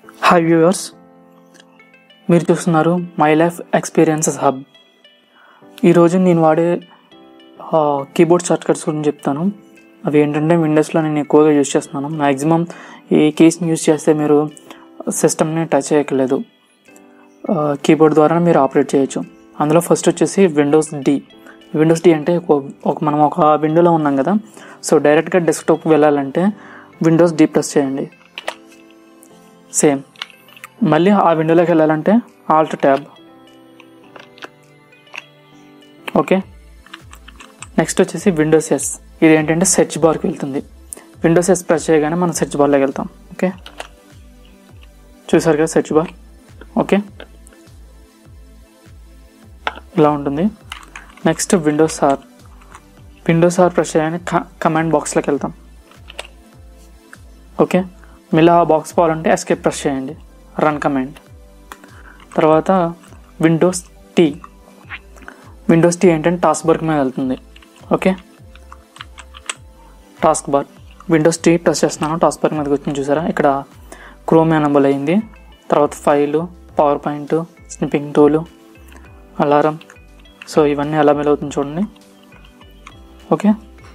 hi viewers మీరు చూస్తున్నారు my life experiences hub ఈరోజు నేను వాడే కీబోర్డ్ షార్ట్కట్స్ గురించి చెప్తాను అవి ఏంటంటే విండోస్లో నేను ఎక్కువగా యూజ్ చేస్తున్నాను మ్యాక్సిమం ఈ కీస్ని యూజ్ చేస్తే మీరు సిస్టమ్ని టచ్ చేయట్లేదు కీబోర్డ్ ద్వారా మీరు ఆపరేట్ చేయొచ్చు అందులో ఫస్ట్ వచ్చేసి విండోస్ డి విండోస్ డి అంటే ఒక ఒక- మనం ఒక విండోలో ఉన్నాం కదా సో డైరెక్ట్గా డెస్క్టాప్కి వెళ్ళాలంటే విండోస్ డి ప్రెస్ చేయండి సేమ్ మళ్ళీ ఆ విండోలోకి వెళ్ళాలంటే ఆల్ట్ ట్యాబ్ ఓకే నెక్స్ట్ వచ్చేసి విండోస్ ఎస్ ఇది ఏంటంటే సెర్చ్ బార్కి వెళ్తుంది విండోస్ ఎస్ ప్రెస్ చేయగానే మనం సెర్చ్ బార్లోకి వెళ్తాం ఓకే చూసారు కదా సెర్చ్ బార్ ఓకే ఇలా ఉంటుంది next windows R windows R press చేయగానే కమాండ్ బాక్స్లోకి వెళ్తాం ఓకే మళ్ళీ ఆ బాక్స్ పోవాలంటే ఎస్కేప్ ప్రెస్ చేయండి రన్ కమాండ్ తర్వాత విండోస్ టీ విండోస్ టీ ఏంటంటే టాస్క్ బార్కి మీద వెళ్తుంది okay task bar windows T press చేస్తున్నాను టాస్క్ బార్ మీదకి వచ్చింది చూసారా ఇక్కడ క్రోమ్ ఎనబుల్ అయింది తర్వాత file power point snipping tool alarm so ఇవన్నీ ఎలా మెల్ అవుతుంది చూడండి ఓకే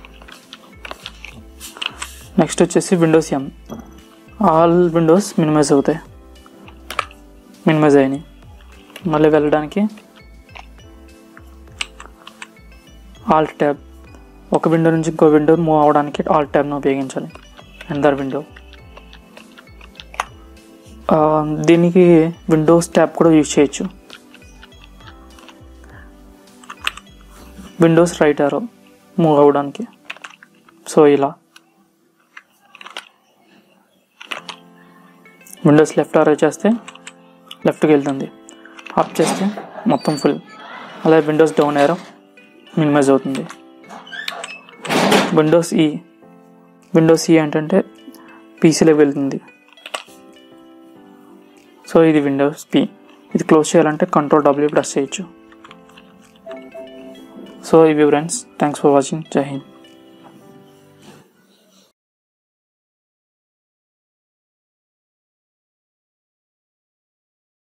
నెక్స్ట్ వచ్చేసి windows M all Windows minimise అవుతాయి మినిమైజ్ అయినాయి మళ్ళీ వెళ్ళడానికి ఆల్ట్ ట్యాబ్ ఒక విండో నుంచి ఇంకో విండో మూవ్ అవ్వడానికి ఆల్ట్ ట్యాబ్ను ఉపయోగించాలి ఎందర్ విండో దీనికి విండోస్ ట్యాబ్ కూడా యూజ్ చేయొచ్చు విండోస్ రైట్ ఆరో మూవ్ అవ్వడానికి సో ఇలా విండోస్ లెఫ్ట్ ఆరో చేస్తే లెఫ్ట్కి వెళ్తుంది అప్ చేస్తే మొత్తం ఫుల్ అలాగే విండోస్ డౌన్ ఆరో మినిమైజ్ అవుతుంది విండోస్ ఈ విండోస్ ఈ ఏంటంటే పీసీలోకి వెళ్తుంది సో ఇది విండోస్ పి ఇది క్లోజ్ చేయాలంటే కంట్రోల్ డబ్ల్యూ ప్రెస్ చేయొచ్చు సో ఇవి ఫ్రెండ్స్ థ్యాంక్స్ ఫర్ వాచింగ్ జై హింద్